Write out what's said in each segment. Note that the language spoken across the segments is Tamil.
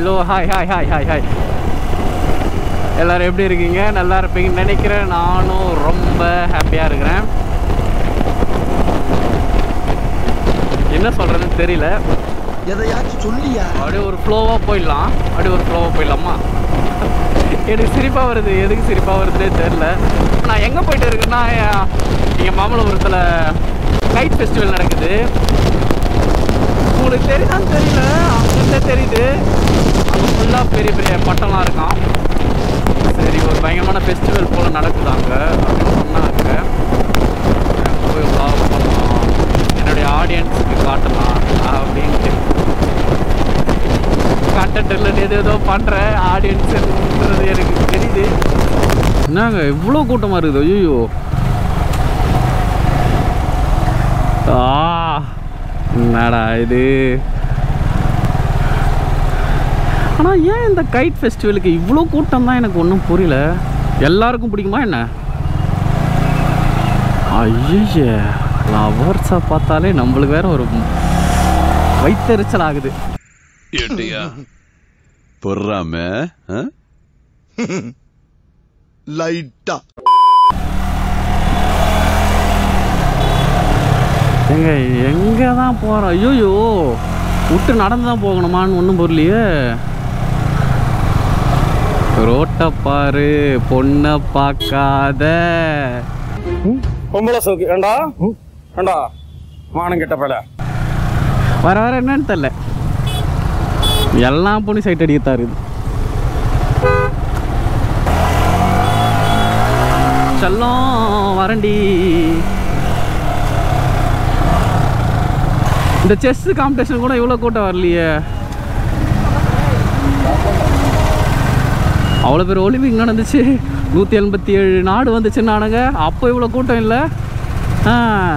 Hello hi hi hi hi hi எல்லாரும் எப்படி இருக்கீங்க நல்லா இருப்பீங்கன்னு நினைக்கிறேன் நானும் ரொம்ப ஹாப்பியாக இருக்கிறேன் என்ன சொல்கிறதுன்னு தெரியல எதையாச்சும் சொல்லியா அப்படியே ஒரு ஃப்ளோவாக போயிடலாம் அப்படியே ஒரு ஃப்ளோவாக போயிடலாமா எனக்கு சிரிப்பாக வருது எதுக்கு சிரிப்பாக வருதுன்னே தெரில நான் எங்கே போயிட்டு இருக்கேன்னா இங்கே மாமல்லபுரத்தில் கைட் ஃபெஸ்டிவல் நடக்குது உங்களுக்கு தெரியுதான்னு தெரியல அங்கே தெரியுது அங்கே ஃபுல்லாக பெரிய பெரிய பட்டம்லாம் இருக்கான் சரி ஒரு பயங்கரமான ஃபெஸ்டிவல் போல் நடக்குது அங்கே அப்படின்னு சொன்னாங்க அங்க போய் vlog பண்ணலாம் என்னுடைய ஆடியன்ஸுக்கு காட்டலாம் அப்படின்ட்டு கண்டென்ட் இல்லைன்னு எது ஏதோ பண்ணுறேன் ஆடியன்ஸுன்றது எனக்கு தெரியுது என்னங்க இவ்வளோ கூட்டமாக இருக்குது ஐயோ ஆ என்னடா இது ஆனால் ஏன் இந்த கைட் ஃபெஸ்டிவலுக்கு இவ்வளோ கூட்டம் தான் எனக்கு ஒன்றும் புரியல எல்லாருக்கும் பிடிக்குமா என்ன ஐயே லவர்ஸை பார்த்தாலே நம்மளுக்கு வேற ஒரு வைத்தெரிச்சல் ஆகுது ஏட்டியா பொறாம ஆ? லைட்டா எங்க எங்கே தான் போகிறோம் ஐயோயோ விட்டு நடந்து தான் போகணுமான்னு ஒன்றும் புரியலையே ரோட்டை பாரு பொண்ணை பார்க்காத பொம்பளை சோக்கு ஏண்டா ஏண்டா மானம் கெட்ட பல வர வர என்னன்னு தெரில எல்லாம் பொண்ணு சைட் அடிக்கத்தான் இருக்குது செல்லம் வரண்டி இந்த செஸ் காம்படிஷன் கூட இவ்வளோ கூட்டம் வரலையே அவ்வளோ பேர் ஒலிம்பிக் நடந்துச்சு நூற்றி எண்பத்தி ஏழு நாடு வந்துச்சுன்னானுங்க அப்போ இவ்வளோ கூட்டம் இல்லை ஆ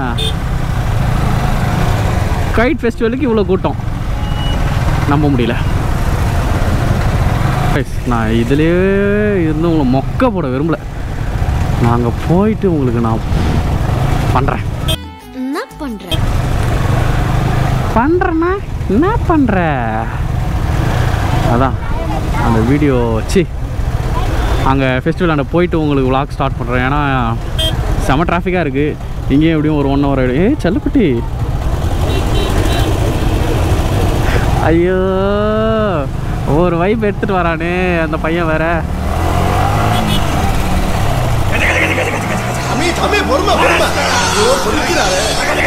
கைட் ஃபெஸ்டிவலுக்கு இவ்வளோ கூட்டம் நம்ப முடியல Guys, நான் இதுலேயே இருந்து உங்களை மொக்க போட விரும்பல நாங்கள் போயிட்டு உங்களுக்கு நான் பண்ணுறேன் என்ன பண்ற பண்ணுறேன்னா என்ன பண்ணுற அதான் அந்த வீடியோ சி அங்கே ஃபெஸ்டிவல் அங்கே போயிட்டு உங்களுக்கு vlog ஸ்டார்ட் பண்ணுறேன் ஏன்னா செம டிராஃபிக்காக இருக்குது இங்கேயும் எப்படியும் ஒரு ஒன் ஹவர் ஆகிடும் ஏய் செல்லக்குட்டி ஐயோ ஒரு வைப் எடுத்துட்டு வரானே அந்த பையன் வேற தம்பி தம்பி பொறுமை பொறுமை ஐயோ சொல்லிக்கிறாரு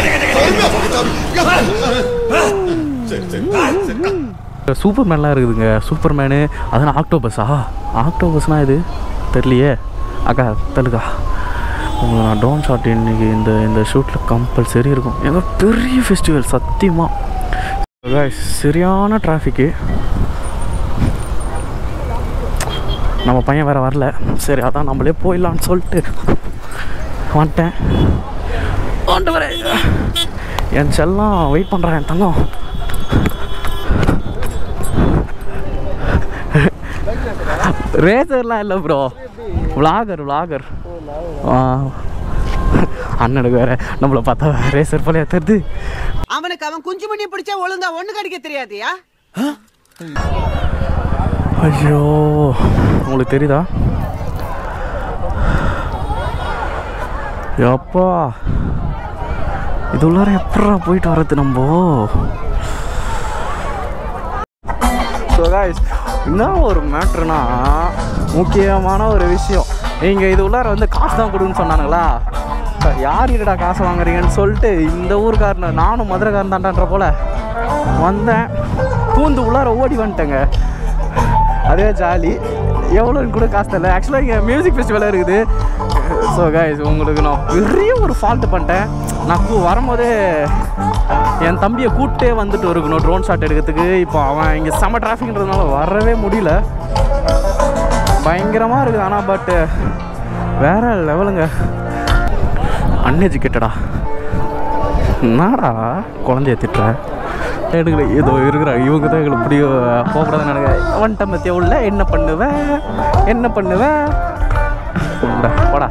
சரி சரி சரி சூப்பர் மேன்லாம் இருக்குதுங்க சூப்பர் மேனு அதனால் ஆக்டோபஸா ஆக்டோபஸ்னா இது தெரியலையே அக்கா தெலுக்கா உங்களுக்கு நான் ட்ரோன் ஷாட் இன்னைக்கு இந்த இந்த ஷூட்டில் கம்பல்சரி இருக்கும் ஏன்னா பெரிய ஃபெஸ்டிவல் சத்தியமாக சரியான டிராஃபிக்கு நம்ம பையன் வேறு வரல சரி அதான் நம்மளே போயிடலான்னு சொல்லிட்டு வந்துட்டேன் வந்துட்டு வரேன் என் செல்லம் வெயிட் பண்ணுறேன் என் தங்கம் ரேசர்லாம் இல்லை ப்ரோ விலாகர் விலாகர் ஆ அண்ணனுக்கு வேற நம்மளை பார்த்தா ரேசர் போல தெரியுது அவனுக்கு அவன் குஞ்சு மணி பிடிச்சா ஒழுங்கா ஒண்ணு கடிக்க தெரியாதியா ஐயோ உங்களுக்கு தெரியுதா எப்பா இது உள்ளார எப்படா போயிட்டு வர்றது நம்ம ஸோ காய்ஸ் என்ன ஒரு மேட்ருனா முக்கியமான ஒரு விஷயம் நீங்கள் இது உள்ளார வந்து காசு தான் கொடுன்னு சொன்னானுங்களா யார் இருடா காசு வாங்குறீங்கன்னு சொல்லிட்டு இந்த ஊருக்காரன் நானும் மதுரைக்காரன் தாண்டான்ற போல வந்தேன் பூந்து உள்ளார ஓடி வந்துட்டேங்க அதே ஜாலி எவ்வளோன்னு கூட காசு தெரியல ஆக்சுவலாக இங்கே மியூசிக் ஃபெஸ்டிவலாக இருக்குது ஸோ கைஸ் உங்களுக்கு நான் பெரிய ஒரு ஃபால்ட்டு பண்ணிட்டேன் நான் கூ- வரும்போதே என் தம்பியை கூப்பிட்டே வந்துட்டு இருக்கணும் ட்ரோன் ஷாட் எடுக்கிறதுக்கு இப்போ அவன் இங்கே செம டிராஃபிக்ன்றதுனால வரவே முடியல பயங்கரமாக இருக்குது ஆனால் பட்டு வேற லெவலுங்க அன்எஜுகேட்டடா என்னடா குழந்தைய திட்டுற எடுக்கல ஏதோ இருக்கிற இவங்க தான் எங்களுக்கு இப்படி போகக்கூடாதுன்னு நினைக்க வந்துட்ட மத்திய உள்ள என்ன பண்ணுவ என்ன பண்ணுவ போடா, போடா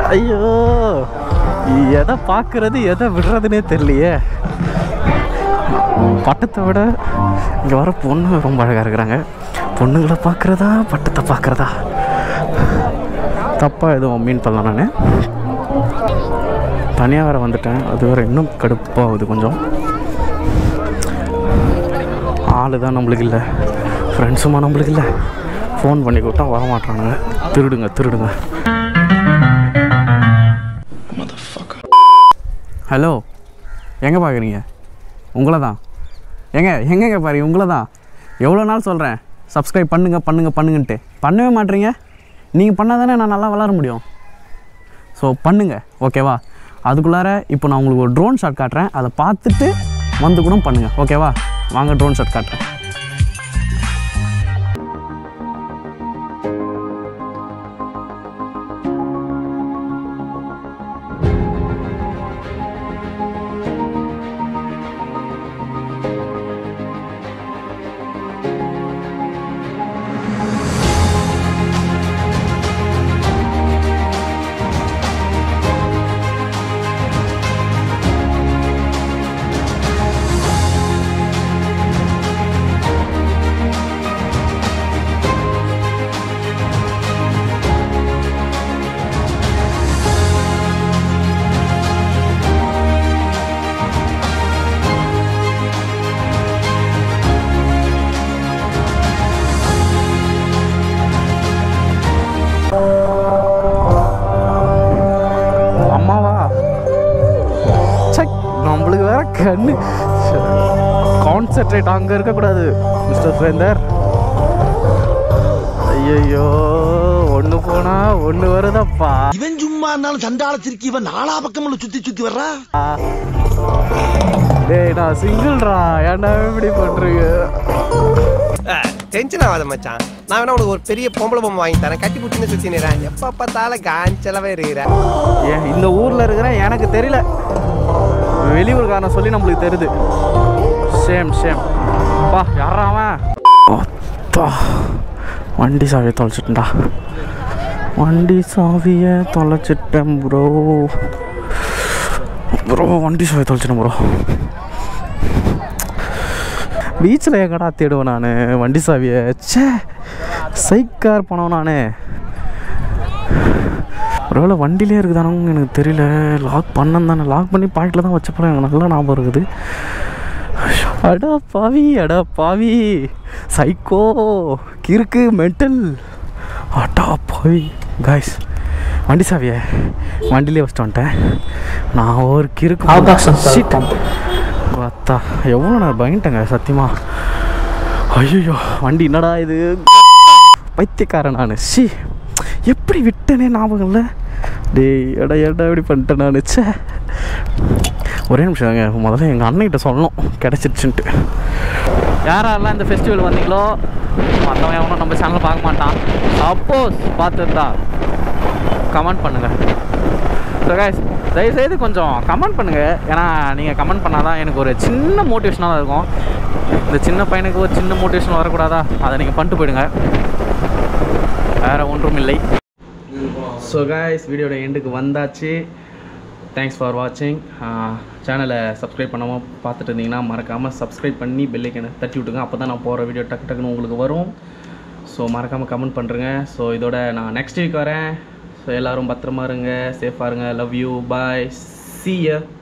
ஐயோ எதை பார்க்கறது எதை விடுறதுனே தெரியலையே பட்டத்தை விட இங்கே வர பொண்ணு ரொம்ப அழகாக இருக்கிறாங்க பொண்ணுங்களை பார்க்குறதா பட்டத்தை பார்க்குறதா தப்பாக எதுவும் மீன் பண்ணலாம் நான் தனியாக வேறு வந்துட்டேன் அது வேறு இன்னும் கடுப்பாகுது கொஞ்சம் ஆள் தான் நம்மளுக்கு இல்லை ஃப்ரெண்ட்ஸுமா நம்மளுக்கு இல்லை ஃபோன் பண்ணி கூப்பிட்டா வர மாட்டானுங்க திருடுங்க திருடுங்க ஹலோ எங்கே பார்க்குறீங்க உங்களை தான் எங்க எங்கெங்க பாருங்க உங்களை தான் எவ்வளோ நாள் சொல்கிறேன் சப்ஸ்கிரைப் பண்ணுங்க பண்ணுங்க பண்ணுங்கன்ட்டு பண்ணவே மாட்டீங்க நீங்கள் பண்ணால் தானே நான் நல்லா விளாட முடியும் ஸோ பண்ணுங்க ஓகேவா அதுக்குள்ளார இப்போ நான் உங்களுக்கு ஒரு ட்ரோன் ஷாட் காட்டுறேன் அதை பார்த்துட்டு வந்து கூட பண்ணுங்கள் ஓகேவா வாங்க ட்ரோன் ஷாட் காட்டுறேன் அம்மாவா சக் நம்மளுக்கு வேற கண்ணு கான்சென்ட்ரேட் அங்கே இருக்கக்கூடாது மிஸ்டர் சுரேந்தர் ஐயோ ஒன்று போனா ஒன்று வருதப்பா இவன் சும்மா இருந்தாலும் சண்டால சிரிக்கி இவன் நாலா பக்கமும் சுத்தி சுத்தி வர்றா டேய் நான் சிங்கிள்ரா ஏன்டா இப்படி பண்ணுறீங்க டென்ஷன் ஆகாத மச்சான் நான் வேணா உனக்கு ஒரு பெரிய பொம்பளை பொம்மை வாங்கி தரேன் கட்டி பிடிச்சின்னு சுத்தி நிறேன் எப்ப பார்த்தாலும் காஞ்சலவே இருக்கிற ஏன் இந்த ஊரில் இருக்கிற எனக்கு தெரியல வெளியூர்காரன் சொல்லி நம்மளுக்கு தெரியுது சேம் சேம் பா யாரா அவன் அத்தா வண்டி சாவியை தொலைச்சிட்டேன்டா வண்டி சாவியை தொலைச்சிட்டேன் ப்ரோ ப்ரோ வண்டி சாவியை தொலைச்சிட்டேன் ப்ரோ பீச்சில் எங்கடா தேடுவேன் நான் வண்டி சாவியை ச்சே சைக்கார் போனோம் நான் ஒருவேளை வண்டிலே இருக்குதானு எனக்கு தெரியல லாக் பண்ணம் தானே லாக் பண்ணி பாக்கெட்டில் தான் வச்சப்போ எனக்கு நல்லா ஞாபகம் இருக்குது அடா பாவி அடா பாவி சைக்கோ கிறுக்கு மென்டல் அடா பாவி காய்ஸ் வண்டி சாவியை வண்டிலே வச்சுட்டு வந்துட்டேன் நான் ஒரு கிறுக்கு அவகாசம் பார்த்தா எவ்வளோ நான் பயந்துட்டேங்க சத்தியமா ஐயோ வண்டி என்னடா இது பைத்தியக்காரன் நான் சி எப்படி விட்டனே ஞாபகம் இல்லை டேய் எடா எடா இப்படி பண்ணிட்டேன் நான் ச்சே ஒரே நிமிஷம் தாங்க முதல்ல எங்கள் அண்ணன்கிட்ட சொல்லணும் கிடச்சிருச்சுன்ட்டு யாரெல்லாம் இந்த ஃபெஸ்டிவல் வந்தீங்களோ மற்றவன் எவனும் நம்ம சேனலை பார்க்க மாட்டான் சப்போஸ் பார்த்துருந்தா கமெண்ட் பண்ணுங்கள் ஸோ கைஸ் தயவுசெய்து கொஞ்சம் கமெண்ட் பண்ணுங்கள் ஏன்னா நீங்கள் கமெண்ட் பண்ணால் தான் எனக்கு ஒரு சின்ன மோட்டிவேஷனாக இருக்கும் இந்த சின்ன பையனுக்கு ஒரு சின்ன மோட்டிவேஷன் வரக்கூடாதா அதை நீங்கள் பண்ணிட்டு போயிடுங்க வேறு ஒன்றும் இல்லை ஸோ கைஸ் வீடியோட எண்டுக்கு வந்தாச்சு தேங்க்ஸ் ஃபார் வாட்சிங் சேனலை சப்ஸ்கிரைப் பண்ணாமல் பார்த்துட்டு இருந்தீங்கன்னா மறக்காமல் சப்ஸ்கிரைப் பண்ணி பெல்லைக்கனை தட்டி விட்டுங்க அப்போ தான் நான் போகிற வீடியோ டக்கு டக்குன்னு உங்களுக்கு வரும் ஸோ மறக்காமல் கமெண்ட் பண்ணுறேங்க ஸோ இதோட நான் நெக்ஸ்ட் வீக் வரேன் ஸோ எல்லோரும் பத்திரமா இருங்க சேஃபாக இருங்க love you bye see ya